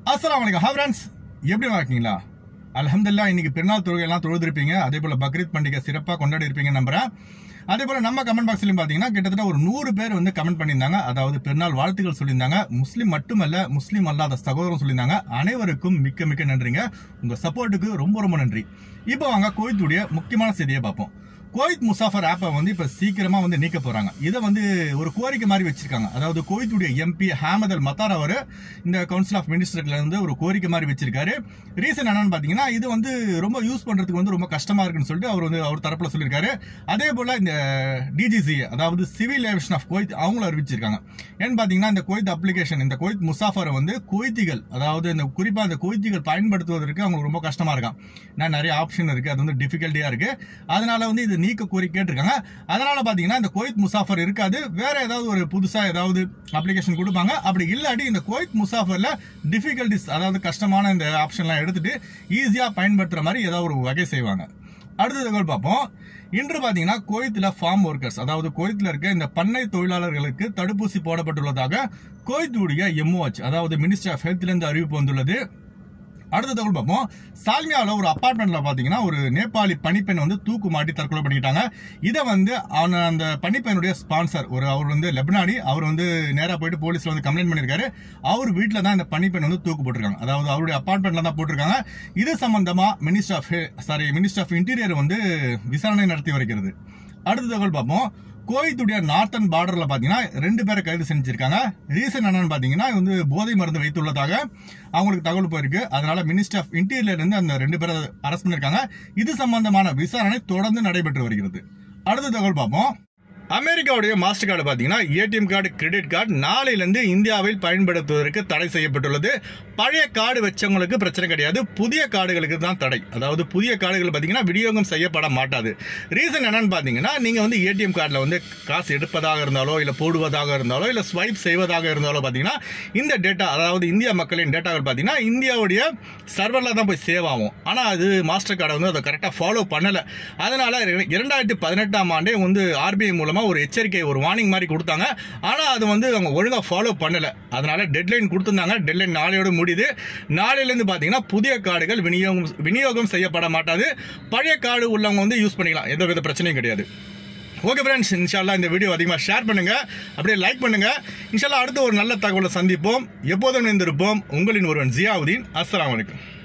அஸ்ஸலாமு அலைக்கும் ஹா ஃப்ரெண்ட்ஸ் எப்படி இருக்கீங்களா அல்ஹம்துலில்லாஹ் இன்னைக்கு பெருநாள் தொழுகை எல்லாம் தொழுதிருப்பீங்க அதே போல பக்ரீத் பண்டிகை சிறப்பாக கொண்டாடி இருப்பீங்க நம்புறேன் அதே போல நம்ம கமெண்ட் பாக்ஸ்லயும் பாத்தீங்கன்னா கிட்டத்தட்ட ஒரு நூறு பேர் வந்து கமெண்ட் பண்ணியிருந்தாங்க அதாவது பெருநாள் வாழ்த்துக்கள் சொல்லியிருந்தாங்க முஸ்லீம் மட்டுமல்ல முஸ்லீம் அல்லாத சகோதரரும் சொல்லியிருந்தாங்க அனைவருக்கும் மிக்க மிக்க நன்றிங்க உங்க சப்போர்ட்டுக்கு ரொம்ப ரொம்ப நன்றி இப்போ வாங்க கோயத்துடைய முக்கியமான செய்தியை பார்ப்போம் கோயித் முசாஃபர் ஆப்பை வந்து இப்ப சீக்கிரமா வந்து நீக்க போறாங்க இதை வந்து ஒரு கோரிக்கை மாதிரி வச்சிருக்காங்க அதாவது கோயத்துடைய எம்பி ஹாமத் அல் மத்தார் அவர் இந்த கவுன்சில் ஆஃப் மினிஸ்டர்ல இருந்து ஒரு கோரிக்கை மாதிரி வச்சிருக்காரு ரீசன் என்னன்னு பாத்தீங்கன்னா இது வந்து ரொம்ப யூஸ் பண்றதுக்கு வந்து ரொம்ப கஷ்டமா இருக்குன்னு சொல்லிட்டு அவர் வந்து அவர் தரப்புல சொல்லியிருக்காரு அதே போல இந்த டிஜிசி அதாவது சிவில் ஏவியேஷன் ஆஃப் கோயத் அவங்களும் அறிவிச்சிருக்காங்க ஏன்னு பாத்தீங்கன்னா இந்த கோயத் அப்ளிகேஷன் இந்த கோயத் முசாஃபரை வந்து கோய்த்திகள் அதாவது இந்த குறிப்பா இந்த கோய்த்திகள் பயன்படுத்துவதற்கு அவங்களுக்கு ரொம்ப கஷ்டமா இருக்கான் ஏன்னா நிறைய ஆப்ஷன் இருக்கு அது வந்து டிஃபிகல்ட்டியா இருக்கு அதனால வந்து இது நீக்க கோரி கேட்டிருக்காங்க அதனால பாத்தீங்கன்னா இந்த கோயத் முசாஃபர் இருக்காது வேற ஏதாவது ஒரு புதுசா ஏதாவது அப்ளிகேஷன் கொடுப்பாங்க அப்படி இல்லாட்டி இந்த கோயத் முசாஃபர்ல டிஃபிகல்டிஸ் அதாவது கஷ்டமான இந்த ஆப்ஷன்லாம் எடுத்துட்டு ஈஸியா பயன்படுத்துற மாதிரி ஏதாவது ஒரு வகை செய்வாங்க அடுத்த தகவல் பார்ப்போம் இன்று பாத்தீங்கன்னா கோயத்தில் ஃபார்ம் ஒர்க்கர்ஸ் அதாவது கோயத்தில் இருக்க இந்த பண்ணை தொழிலாளர்களுக்கு தடுப்பூசி போடப்பட்டுள்ளதாக கோயத்துடைய எம்ஓஹெச் அதாவது மினிஸ்டர் ஆஃப் ஹெல்த்ல இருந்து அறிவிப்பு வந்துள்ளது அடுத்த தகவல் பார்ப்போம் சால்மியாவில் ஒரு அபார்ட்மெண்ட்ல பாத்தீங்கன்னா ஒரு நேபாளி பணிப்பெண் வந்து தூக்கு மாட்டி தற்கொலை பண்ணிக்கிட்டாங்க இதை வந்து அவன அந்த பணிப்பெண்ணுடைய ஸ்பான்சர் ஒரு அவர் வந்து லெபனாடி அவர் வந்து நேரா போயிட்டு போலீஸ்ல வந்து கம்ப்ளைண்ட் பண்ணிருக்காரு அவர் வீட்டில் தான் இந்த பணிப்பெண் வந்து தூக்கு போட்டிருக்காங்க அதாவது அவருடைய அபார்ட்மெண்ட்ல தான் போட்டிருக்காங்க இது சம்பந்தமா minister of sorry minister of interior வந்து விசாரணை நடத்தி வருகிறது அடுத்த தகவல் பார்ப்போம் கோயத்துடைய நார்த்தன் பார்டர்ல பாத்தீங்கன்னா ரெண்டு பேரை கைது செஞ்சிருக்காங்க ரீசன் என்னன்னு பாத்தீங்கன்னா வந்து போதை மருந்து வைத்துள்ளதாக அவங்களுக்கு தகவல் போயிருக்கு அதனால மினிஸ்டர் ஆஃப் இன்டீரியர்ல இருந்து அந்த ரெண்டு பேரை அரெஸ்ட் பண்ணிருக்காங்க இது சம்பந்தமான விசாரணை தொடர்ந்து நடைபெற்று வருகிறது அடுத்த தகவல் பார்ப்போம் அமெரிக்காவுடைய மாஸ்டர் கார்டு பாத்தீங்கன்னா ஏடிஎம் கார்டு கிரெடிட் கார்டு நாளையிலிருந்து இந்தியாவில் பயன்படுத்துவதற்கு தடை செய்யப்பட்டுள்ளது பழைய கார்டு வச்சவங்களுக்கு பிரச்சனை கிடையாது புதிய கார்டுகளுக்கு தான் தடை அதாவது புதிய கார்டுகள் பாத்தீங்கன்னா விநியோகம் செய்யப்பட மாட்டாது ரீசன் என்னன்னு பாத்தீங்கன்னா நீங்க வந்து ஏடிஎம் கார்டில் வந்து காசு எடுப்பதாக இருந்தாலோ இல்ல போடுவதாக இருந்தாலோ இல்ல ஸ்வைப் செய்வதாக இருந்தாலோ பாத்தீங்கன்னா இந்த டேட்டா அதாவது இந்திய மக்களின் டேட்டாக்கள் பாத்தீங்கன்னா இந்தியாவுடைய சர்வர்ல தான் போய் சேவ் ஆகும் ஆனா அது மாஸ்டர் கார்டை வந்து அதை கரெக்டாக ஃபாலோ பண்ணல அதனால இரண்டாயிரத்தி பதினெட்டாம் ஆண்டே வந்து ஆர்பிஐ மூலம் மூலமா ஒரு எச்சரிக்கை ஒரு வார்னிங் மாதிரி கொடுத்தாங்க ஆனா அது வந்து அவங்க ஒழுங்கா ஃபாலோ பண்ணல அதனால டெட்லைன் கொடுத்திருந்தாங்க டெட்லைன் நாளையோட முடியுது நாளையில இருந்து பாத்தீங்கன்னா புதிய கார்டுகள் விநியோகம் விநியோகம் செய்யப்பட மாட்டாது பழைய கார்டு உள்ளவங்க வந்து யூஸ் பண்ணிக்கலாம் எந்த வித பிரச்சனையும் கிடையாது ஓகே ஃப்ரெண்ட்ஸ் இன்ஷால்லா இந்த வீடியோ அதிகமாக ஷேர் பண்ணுங்க அப்படியே லைக் பண்ணுங்க இன்ஷால்லா அடுத்த ஒரு நல்ல தகவலை சந்திப்போம் எப்போதும் இணைந்திருப்போம் உங்களின் ஒருவன் ஜியாவுதீன் அஸ்லாம் வலைக்கும்